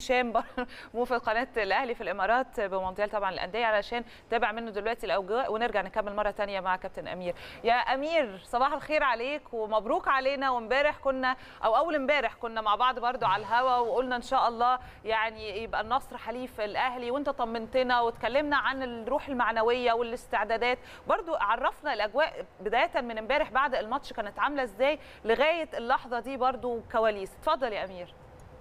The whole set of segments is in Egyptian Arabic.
هشام موفد قناه الاهلي في الامارات بمونديال طبعا الانديه علشان تابع منه دلوقتي الاوجاء ونرجع نكمل مره ثانيه مع كابتن امير يا امير صباح الخير عليك ومبروك علينا وامبارح كنا او اول امبارح كنا مع بعض برضو على الهوا وقلنا ان شاء الله يعني يبقى النصر حليف الاهلي وانت طمنتنا واتكلمنا عن الروح المعنويه والاستعدادات برضو عرفنا الاجواء بدايه من امبارح بعد الماتش كانت عامله ازاي لغايه اللحظه دي برضو كواليس اتفضل يا امير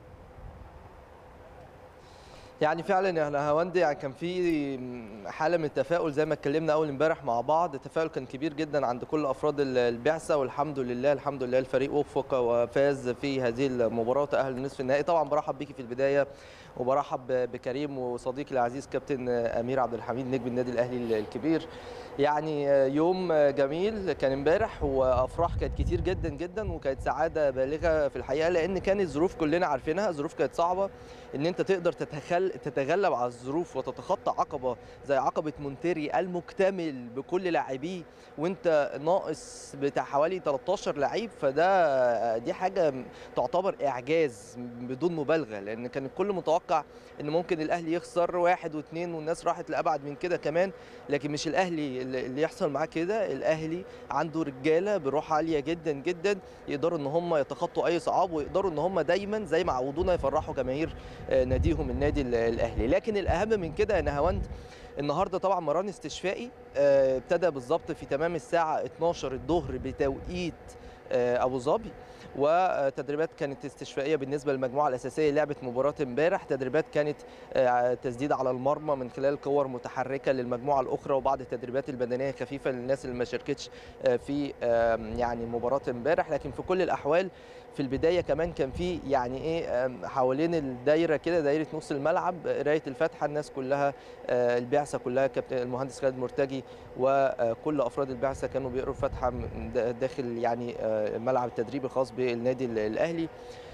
يعني فعلا يا هواندي يعني كان في حاله من التفاؤل زي ما اتكلمنا اول امبارح مع بعض التفاؤل كان كبير جدا عند كل افراد البعثه والحمد لله الحمد لله الفريق وفق وفاز في هذه المباراه وتاهل لنصف النهائي طبعا برحب بيكي في البدايه وبرحب بكريم وصديقي العزيز كابتن امير عبد الحميد نجم النادي الاهلي الكبير يعني يوم جميل كان امبارح وافراح كانت كتير جدا جدا وكانت سعاده بالغه في الحقيقه لان كانت الظروف كلنا عارفينها ظروف كانت صعبه ان انت تقدر تتخل تتغلب على الظروف وتتخطى عقبه زي عقبه مونتيري المكتمل بكل لاعبيه وانت ناقص بتاع حوالي 13 لعيب فده دي حاجه تعتبر اعجاز بدون مبالغه لان كان الكل متوقع ان ممكن الاهلي يخسر واحد واثنين والناس راحت لابعد من كده كمان لكن مش الاهلي اللي يحصل معاه كده الاهلي عنده رجاله بروح عاليه جدا جدا يقدروا ان هم يتخطوا اي صعاب ويقدروا ان هم دايما زي ما عودونا يفرحوا جماهير ناديهم النادي الاهلي لكن الاهم من كده يا نهاوند النهارده طبعا مران استشفائي ابتدى بالظبط في تمام الساعه 12 الظهر بتوقيت ابو ظبي وتدريبات كانت استشفائيه بالنسبه للمجموعه الاساسيه لعبت مباراه امبارح تدريبات كانت تسديد على المرمى من خلال كور متحركه للمجموعه الاخرى وبعض التدريبات البدنيه خفيفه للناس اللي ما شاركتش في يعني مباراه امبارح لكن في كل الاحوال في البدايه كمان كان في يعني ايه حوالين الدايره كده دايره نص الملعب قرايه الفاتحه الناس كلها البعثه كلها كابتن المهندس خالد مرتجي وكل افراد البعثه كانوا بيقروا الفاتحه داخل يعني ملعب التدريب الخاص بالنادي الاهلي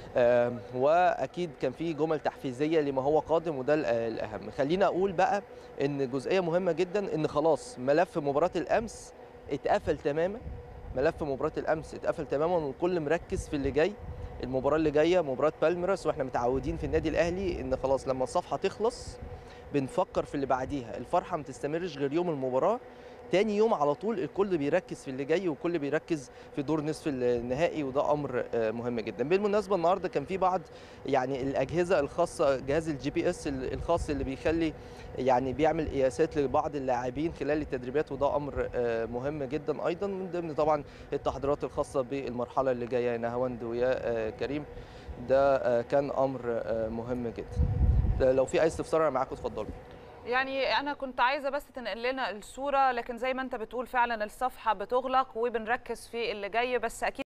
واكيد كان في جمل تحفيزيه لما هو قادم وده الاهم خلينا اقول بقى ان جزئيه مهمه جدا ان خلاص ملف مباراه الامس اتقفل تماما ملف مباراه الامس اتقفل تماما والكل مركز في اللي جاي المباراه اللي جايه مباراه بالميراس واحنا متعودين في النادي الاهلي ان خلاص لما الصفحه تخلص بنفكر في اللي بعديها الفرحه ما تستمرش غير يوم المباراه تاني يوم على طول الكل بيركز في اللي جاي والكل بيركز في دور نصف النهائي وده امر مهم جدا بالمناسبه النهارده كان في بعض يعني الاجهزه الخاصه جهاز الجي بي اس الخاص اللي بيخلي يعني بيعمل قياسات لبعض اللاعبين خلال التدريبات وده امر مهم جدا ايضا من ضمن طبعا التحضيرات الخاصه بالمرحله اللي جايه يا نهاوند ويا كريم ده كان امر مهم جدا لو في اي استفسار انا معاكم اتفضلوا يعني انا كنت عايزه بس تنقل لنا الصوره لكن زي ما انت بتقول فعلا الصفحه بتغلق وبنركز في اللي جاي بس اكيد